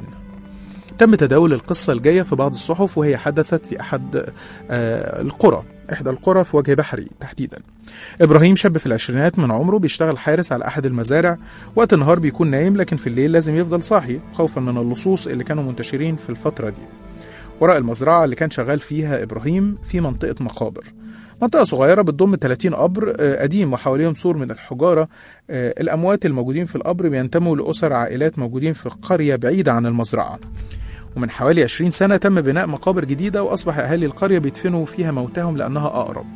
تم تداول القصه الجايه في بعض الصحف وهي حدثت في احد آه القرى، احدى القرى في وجه بحري تحديدا. ابراهيم شاب في العشرينات من عمره بيشتغل حارس على احد المزارع، وقت النهار بيكون نايم لكن في الليل لازم يفضل صاحي خوفا من اللصوص اللي كانوا منتشرين في الفتره دي. وراء المزرعه اللي كان شغال فيها ابراهيم في منطقه مقابر. منطقة صغيرة بتضم 30 قبر قديم وحواليهم سور من الحجارة الأموات الموجودين في القبر بينتموا لأسر عائلات موجودين في قرية بعيدة عن المزرعة ومن حوالي 20 سنة تم بناء مقابر جديدة وأصبح أهالي القرية بيدفنوا فيها موتاهم لأنها أقرب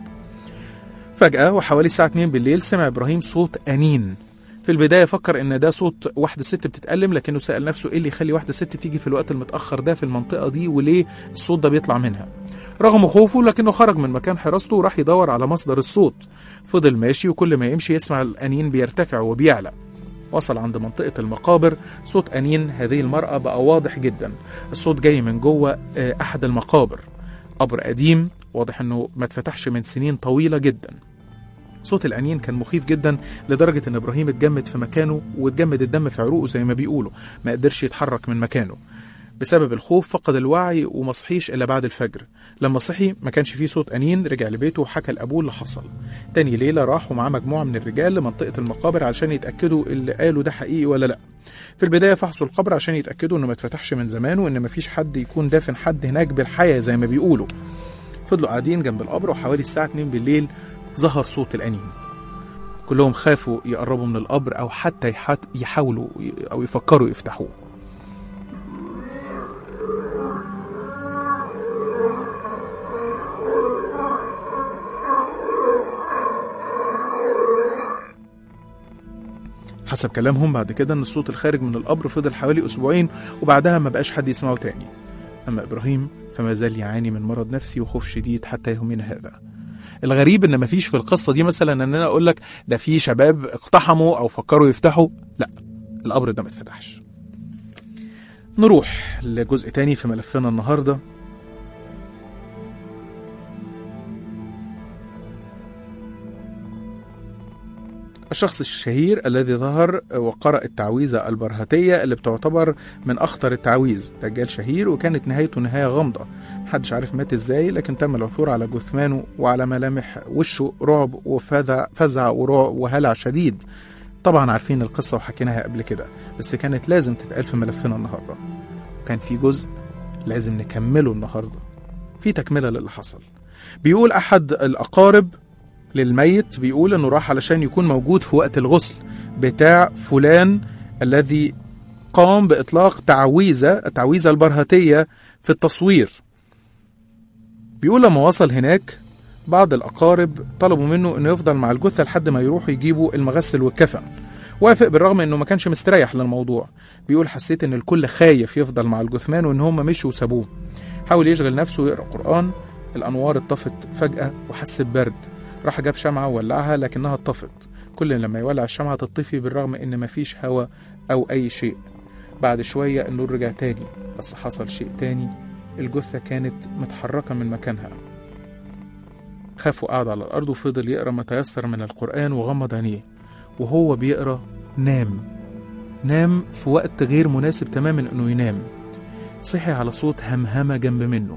فجأة وحوالي الساعة 2 بالليل سمع إبراهيم صوت أنين في البداية فكر إن ده صوت واحدة ست بتتألم لكنه سأل نفسه إيه اللي يخلي واحدة ست تيجي في الوقت المتأخر ده في المنطقة دي وليه الصوت ده بيطلع منها رغم خوفه لكنه خرج من مكان حراسته وراح يدور على مصدر الصوت فضل ماشي وكل ما يمشي يسمع الأنين بيرتفع وبيعلى وصل عند منطقة المقابر صوت أنين هذه المرأة بقى واضح جدا الصوت جاي من جوه أحد المقابر قبر قديم واضح أنه ما اتفتحش من سنين طويلة جدا صوت الأنين كان مخيف جدا لدرجة أن إبراهيم اتجمد في مكانه واتجمد الدم في عروقه زي ما بيقولوا ما قدرش يتحرك من مكانه بسبب الخوف فقد الوعي ومصحيش إلا بعد الفجر لما صحي ما كانش فيه صوت أنين رجع لبيته وحكى لأبوه اللي حصل تاني ليلة راح ومعاه مجموعة من الرجال لمنطقة المقابر علشان يتأكدوا اللي قالوا ده حقيقي ولا لأ في البداية فحصوا القبر عشان يتأكدوا إنه ما اتفتحش من زمان وإن مفيش حد يكون دافن حد هناك بالحياة زي ما بيقولوا فضلوا قاعدين جنب القبر وحوالي الساعة 2 بالليل ظهر صوت الأنين كلهم خافوا يقربوا من القبر أو حتى يحاولوا أو يفكروا يفتحوه حسب كلامهم بعد كده ان الصوت الخارج من القبر فضل حوالي اسبوعين وبعدها ما بقاش حد يسمعه تاني اما ابراهيم فما زال يعاني من مرض نفسي وخوف شديد حتى يومنا هذا الغريب ان مفيش في القصه دي مثلا ان انا اقول لك ده في شباب اقتحموا او فكروا يفتحوا لا القبر ده ما اتفتحش نروح لجزء تاني في ملفنا النهارده الشخص الشهير الذي ظهر وقرأ التعويذة البرهتية اللي بتعتبر من أخطر التعويذ دجال شهير وكانت نهايته نهاية غامضة محدش عارف مات ازاي لكن تم العثور على جثمانه وعلى ملامح وشه رعب وفزع فزع ورعب وهلع شديد طبعا عارفين القصة وحكيناها قبل كده بس كانت لازم تتقال في ملفنا النهاردة وكان في جزء لازم نكمله النهاردة في تكملة للي حصل بيقول أحد الأقارب للميت بيقول إنه راح علشان يكون موجود في وقت الغسل بتاع فلان الذي قام بإطلاق تعويذة التعويذة البرهتية في التصوير بيقول لما وصل هناك بعض الأقارب طلبوا منه إنه يفضل مع الجثة لحد ما يروحوا يجيبوا المغسل والكفن وافق بالرغم إنه ما كانش مستريح للموضوع بيقول حسيت إن الكل خايف يفضل مع الجثمان وإن هم مشوا وسابوه حاول يشغل نفسه ويقرأ قرآن الأنوار اتطفت فجأة وحس ببرد راح جاب شمعة وولعها لكنها اتطفت كل لما يولع الشمعة تطفي بالرغم إن مفيش هوا أو أي شيء بعد شوية النور رجع تاني بس حصل شيء تاني الجثة كانت متحركة من مكانها خاف وقعد على الأرض وفضل يقرأ ما تيسر من القرآن وغمض عينيه وهو بيقرأ نام نام في وقت غير مناسب تماما إنه ينام صحي على صوت همهمة جنب منه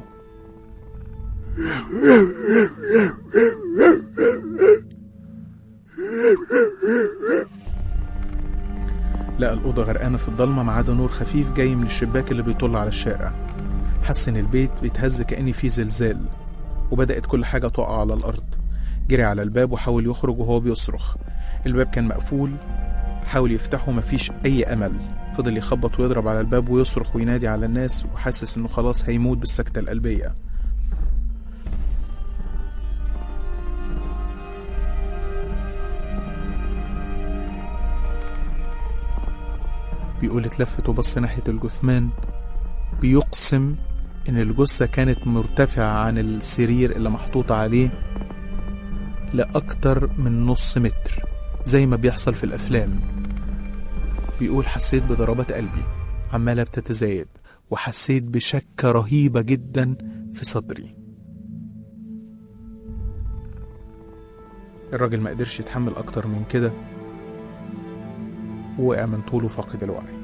لقى الأوضة غرقانة في الضلمة ما عدا نور خفيف جاي من الشباك اللي بيطل على الشارع حس إن البيت بيتهز كأن فيه زلزال وبدأت كل حاجة تقع على الأرض جري على الباب وحاول يخرج وهو بيصرخ الباب كان مقفول حاول يفتحه مفيش أي أمل فضل يخبط ويضرب على الباب ويصرخ وينادي على الناس وحاسس إنه خلاص هيموت بالسكتة القلبية بيقول اتلفت وبص ناحية الجثمان بيقسم إن الجثة كانت مرتفعة عن السرير اللي محطوط عليه لأكتر من نص متر زي ما بيحصل في الأفلام بيقول حسيت بضربات قلبي عمالة بتتزايد وحسيت بشكة رهيبة جدا في صدري الراجل ما قدرش يتحمل أكتر من كده ووقع من طوله فاقد الوعي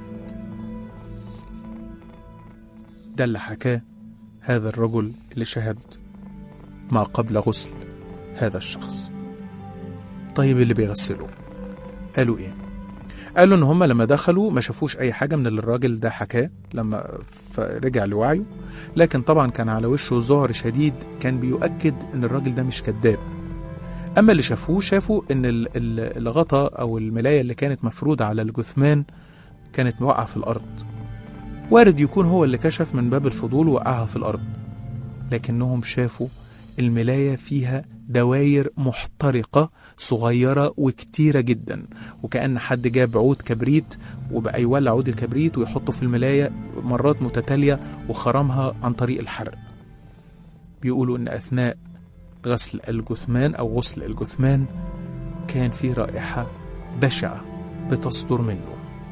ده اللي حكاه هذا الرجل اللي شهد ما قبل غسل هذا الشخص طيب اللي بيغسله قالوا ايه قالوا ان هم لما دخلوا ما شافوش اي حاجه من اللي الراجل ده حكاه لما رجع لوعيه لكن طبعا كان على وشه ذعر شديد كان بيؤكد ان الراجل ده مش كذاب اما اللي شافوه شافوا ان ال- ال- الغطا او الملايه اللي كانت مفروده على الجثمان كانت واقعه في الارض وارد يكون هو اللي كشف من باب الفضول وقعها في الارض لكنهم شافوا الملاية فيها دواير محترقة صغيرة وكتيرة جدا وكأن حد جاب عود كبريت وبقى يولع عود الكبريت ويحطه في الملاية مرات متتالية وخرمها عن طريق الحرق بيقولوا إن أثناء غسل الجثمان أو غسل الجثمان كان في رائحة بشعة بتصدر منه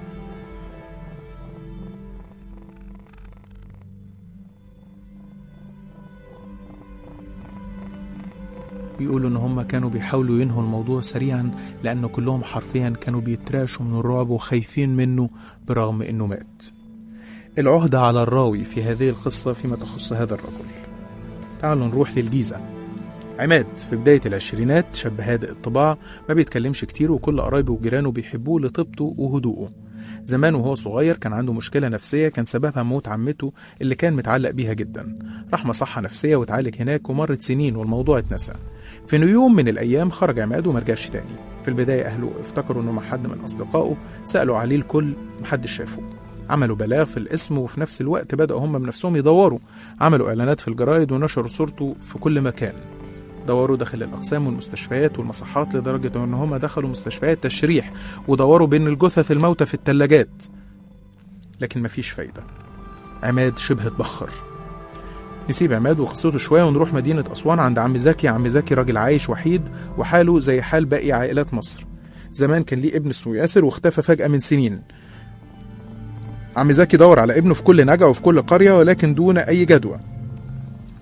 بيقولوا ان هم كانوا بيحاولوا ينهوا الموضوع سريعا لان كلهم حرفيا كانوا بيترعشوا من الرعب وخايفين منه برغم انه مات العهدة على الراوي في هذه القصة فيما تخص هذا الرجل تعالوا نروح للجيزة عماد في بداية العشرينات شاب هادئ الطباع ما بيتكلمش كتير وكل قرايبه وجيرانه بيحبوه لطيبته وهدوءه زمان وهو صغير كان عنده مشكلة نفسية كان سببها موت عمته اللي كان متعلق بيها جدا راح مصحة نفسية واتعالج هناك ومرت سنين والموضوع اتنسى في يوم من الأيام خرج عماد ومرجعش تاني في البداية أهله افتكروا إنه مع حد من أصدقائه سألوا عليه الكل محدش شافه عملوا بلاغ في الاسم وفي نفس الوقت بدأوا هم بنفسهم يدوروا عملوا إعلانات في الجرايد ونشروا صورته في كل مكان دوروا داخل الأقسام والمستشفيات والمصحات لدرجة إن هم دخلوا مستشفيات تشريح ودوروا بين الجثث الموتى في التلاجات لكن مفيش فايدة عماد شبه اتبخر نسيب عماد وقصته شوية ونروح مدينة أسوان عند عم زكي عم زكي راجل عايش وحيد وحاله زي حال باقي عائلات مصر زمان كان ليه ابن اسمه ياسر واختفى فجأة من سنين عم زكي دور على ابنه في كل نجع وفي كل قرية ولكن دون أي جدوى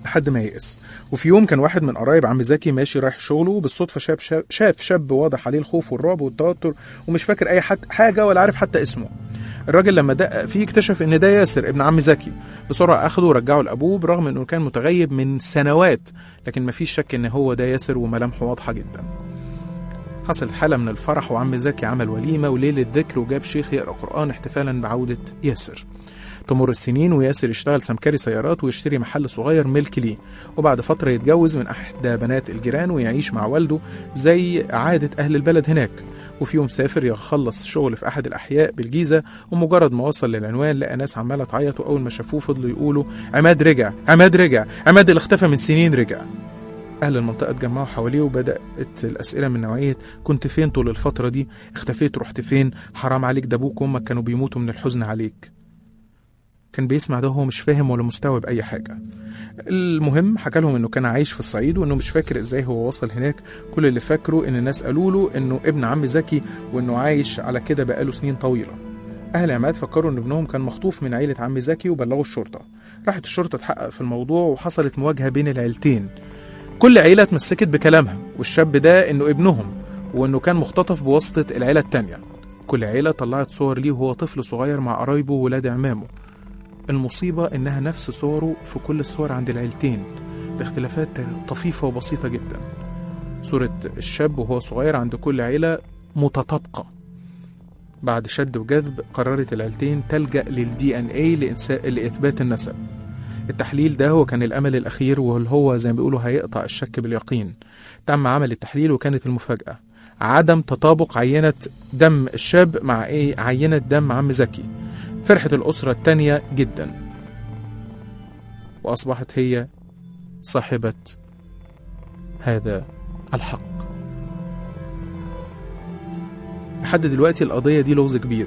لحد ما يئس وفي يوم كان واحد من قرايب عم زكي ماشي رايح شغله وبالصدفه شاف شاب, شاف شاب واضح عليه الخوف والرعب والتوتر ومش فاكر اي حد حاجه ولا عارف حتى اسمه الراجل لما دقق فيه اكتشف ان ده ياسر ابن عم زكي بسرعه اخده ورجعه لابوه برغم انه كان متغيب من سنوات لكن مفيش شك ان هو ده ياسر وملامحه واضحه جدا حصلت حالة من الفرح وعم زكي عمل وليمة وليلة ذكر وجاب شيخ يقرأ قرآن احتفالا بعودة ياسر تمر السنين وياسر يشتغل سمكري سيارات ويشتري محل صغير ملك ليه وبعد فترة يتجوز من إحدى بنات الجيران ويعيش مع والده زي عادة أهل البلد هناك وفي يوم سافر يخلص شغل في أحد الأحياء بالجيزة ومجرد ما وصل للعنوان لقى ناس عمالة تعيط وأول ما شافوه فضلوا يقولوا عماد رجع عماد رجع عماد اللي اختفى من سنين رجع أهل المنطقة اتجمعوا حواليه وبدأت الأسئلة من نوعية كنت فين طول الفترة دي؟ اختفيت رحت فين؟ حرام عليك ده أبوك وأمك كانوا بيموتوا من الحزن عليك. كان بيسمع ده وهو مش فاهم ولا مستوعب أي حاجة. المهم حكى لهم إنه كان عايش في الصعيد وإنه مش فاكر إزاي هو وصل هناك، كل اللي فاكره إن الناس قالوا له إنه ابن عم زكي وإنه عايش على كده بقاله سنين طويلة. أهل عماد فكروا إن ابنهم كان مخطوف من عيلة عم زكي وبلغوا الشرطة. راحت الشرطة تحقق في الموضوع وحصلت مواجهة بين العيلتين. كل عيلة اتمسكت بكلامها والشاب ده انه ابنهم وانه كان مختطف بواسطة العيلة التانية كل عيلة طلعت صور ليه وهو طفل صغير مع قرايبه وولاد عمامه المصيبة انها نفس صوره في كل الصور عند العيلتين باختلافات طفيفة وبسيطة جدا صورة الشاب وهو صغير عند كل عيلة متطابقة بعد شد وجذب قررت العيلتين تلجأ للدي ان اي لإثبات النسب التحليل ده هو كان الأمل الأخير واللي هو زي ما بيقولوا هيقطع الشك باليقين تم عمل التحليل وكانت المفاجأة عدم تطابق عينة دم الشاب مع إيه عينة دم عم زكي فرحة الأسرة التانية جدا وأصبحت هي صاحبة هذا الحق لحد دلوقتي القضية دي لغز كبير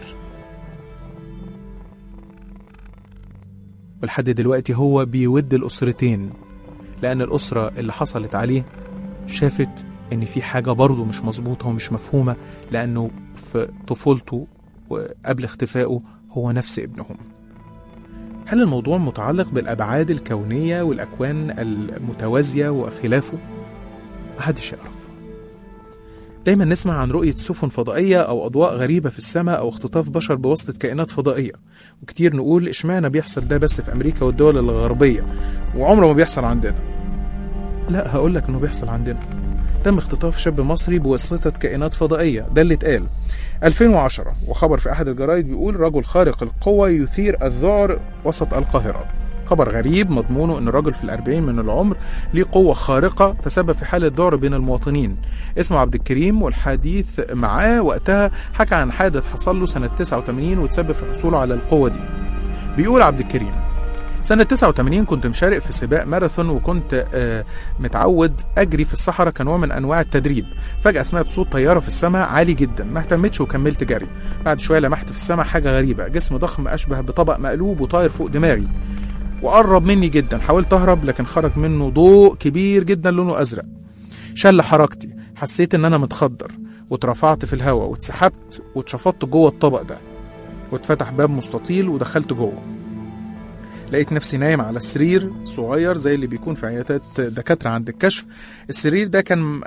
ولحد دلوقتي هو بيود الأسرتين لأن الأسرة اللي حصلت عليه شافت إن في حاجة برضه مش مظبوطة ومش مفهومة لأنه في طفولته وقبل اختفائه هو نفس ابنهم هل الموضوع متعلق بالأبعاد الكونية والأكوان المتوازية وخلافه؟ محدش يعرف دايما نسمع عن رؤية سفن فضائية أو أضواء غريبة في السماء أو اختطاف بشر بواسطة كائنات فضائية وكتير نقول إشمعنى بيحصل ده بس في أمريكا والدول الغربية وعمره ما بيحصل عندنا لا هقولك إنه بيحصل عندنا تم اختطاف شاب مصري بواسطة كائنات فضائية ده اللي اتقال 2010 وخبر في أحد الجرايد بيقول رجل خارق القوة يثير الذعر وسط القاهرة خبر غريب مضمونه ان الرجل في الأربعين من العمر ليه قوة خارقة تسبب في حالة ذعر بين المواطنين اسمه عبد الكريم والحديث معاه وقتها حكى عن حادث حصل له سنة 89 وتسبب في حصوله على القوة دي بيقول عبد الكريم سنة 89 كنت مشارك في سباق ماراثون وكنت آه متعود أجري في الصحراء كنوع من أنواع التدريب فجأة سمعت صوت طيارة في السماء عالي جدا ما اهتمتش وكملت جري بعد شوية لمحت في السماء حاجة غريبة جسم ضخم أشبه بطبق مقلوب وطاير فوق دماغي وقرب مني جدا حاولت أهرب لكن خرج منه ضوء كبير جدا لونه أزرق شل حركتي حسيت إن أنا متخدر واترفعت في الهواء واتسحبت واتشفطت جوه الطبق ده واتفتح باب مستطيل ودخلت جوه لقيت نفسي نايم على سرير صغير زي اللي بيكون في عيادات دكاترة عند الكشف السرير ده كان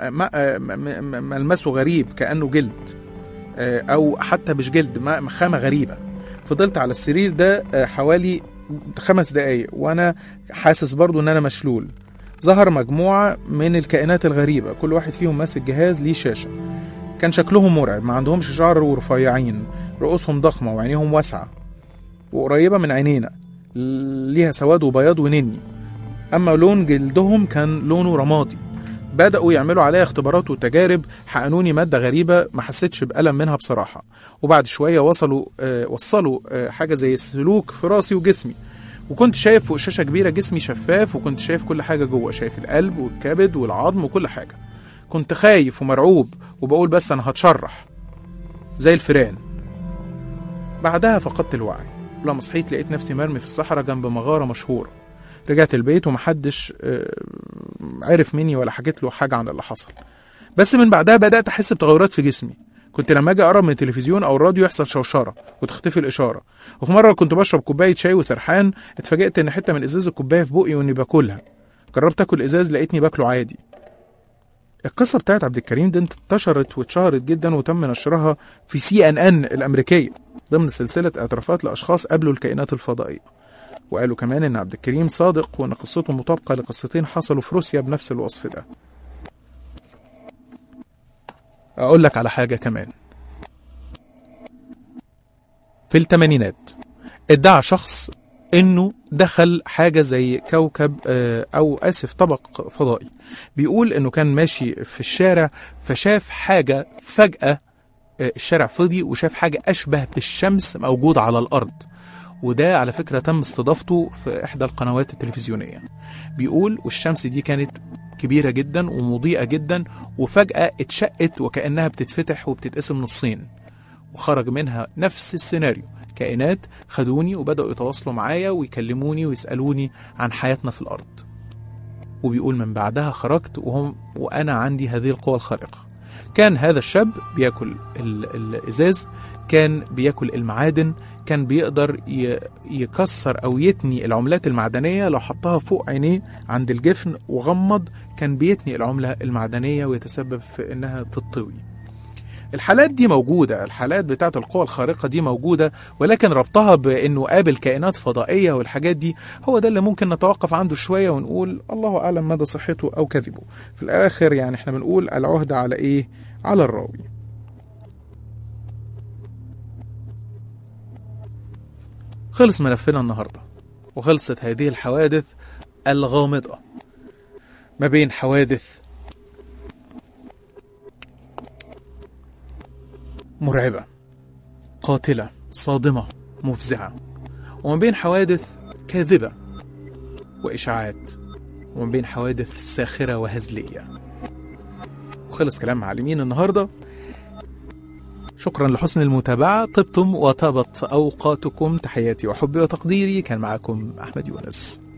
ملمسه غريب كأنه جلد أو حتى مش جلد خامة غريبة فضلت على السرير ده حوالي خمس دقايق وأنا حاسس برضو إن أنا مشلول ظهر مجموعة من الكائنات الغريبة كل واحد فيهم ماسك جهاز ليه شاشة كان شكلهم مرعب ما عندهمش شعر ورفيعين رؤوسهم ضخمة وعينيهم واسعة وقريبة من عينينا ليها سواد وبياض ونني أما لون جلدهم كان لونه رمادي بدأوا يعملوا عليا اختبارات وتجارب حقنوني مادة غريبة ما حسيتش بألم منها بصراحة وبعد شوية وصلوا آه وصلوا آه حاجة زي السلوك في راسي وجسمي وكنت شايف فوق شاشة كبيرة جسمي شفاف وكنت شايف كل حاجة جوه شايف القلب والكبد والعظم وكل حاجة كنت خايف ومرعوب وبقول بس أنا هتشرح زي الفيران بعدها فقدت الوعي ولما صحيت لقيت نفسي مرمي في الصحراء جنب مغارة مشهورة رجعت البيت ومحدش عرف مني ولا حكيت له حاجة عن اللي حصل بس من بعدها بدأت أحس بتغيرات في جسمي كنت لما اجي اقرب من التلفزيون او الراديو يحصل شوشره وتختفي الاشاره وفي مره كنت بشرب كوبايه شاي وسرحان اتفاجئت ان حته من ازاز الكوبايه في بقي واني باكلها جربت اكل ازاز لقيتني باكله عادي القصه بتاعت عبد الكريم دي انتشرت واتشهرت جدا وتم نشرها في سي ان ان الامريكيه ضمن سلسله اعترافات لاشخاص قابلوا الكائنات الفضائيه وقالوا كمان ان عبد الكريم صادق وان قصته مطابقه لقصتين حصلوا في روسيا بنفس الوصف ده اقول لك على حاجه كمان في الثمانينات ادعى شخص انه دخل حاجه زي كوكب آه، او اسف طبق فضائي بيقول انه كان ماشي في الشارع فشاف حاجه فجاه آه، الشارع فضي وشاف حاجه اشبه بالشمس موجوده على الارض وده على فكره تم استضافته في احدى القنوات التلفزيونيه بيقول والشمس دي كانت كبيره جدا ومضيئه جدا وفجاه اتشقت وكانها بتتفتح وبتتقسم نصين وخرج منها نفس السيناريو كائنات خدوني وبدأوا يتواصلوا معايا ويكلموني ويسألوني عن حياتنا في الأرض وبيقول من بعدها خرجت وهم وأنا عندي هذه القوة الخارقة كان هذا الشاب بياكل ال- الإزاز كان بياكل المعادن كان بيقدر ي- يكسر أو يتني العملات المعدنية لو حطها فوق عينيه عند الجفن وغمض كان بيتني العملة المعدنية ويتسبب في إنها تطوي الحالات دي موجودة الحالات بتاعت القوى الخارقة دي موجودة ولكن ربطها بأنه قابل كائنات فضائية والحاجات دي هو ده اللي ممكن نتوقف عنده شوية ونقول الله أعلم مدى صحته أو كذبه في الآخر يعني احنا بنقول العهدة على إيه على الراوي خلص ملفنا النهاردة وخلصت هذه الحوادث الغامضة ما بين حوادث مرعبة قاتلة صادمة مفزعة وما بين حوادث كاذبة وإشاعات وما بين حوادث ساخرة وهزلية وخلص كلام معلمين النهاردة شكرا لحسن المتابعة طبتم وطابت أوقاتكم تحياتي وحبي وتقديري كان معكم أحمد يونس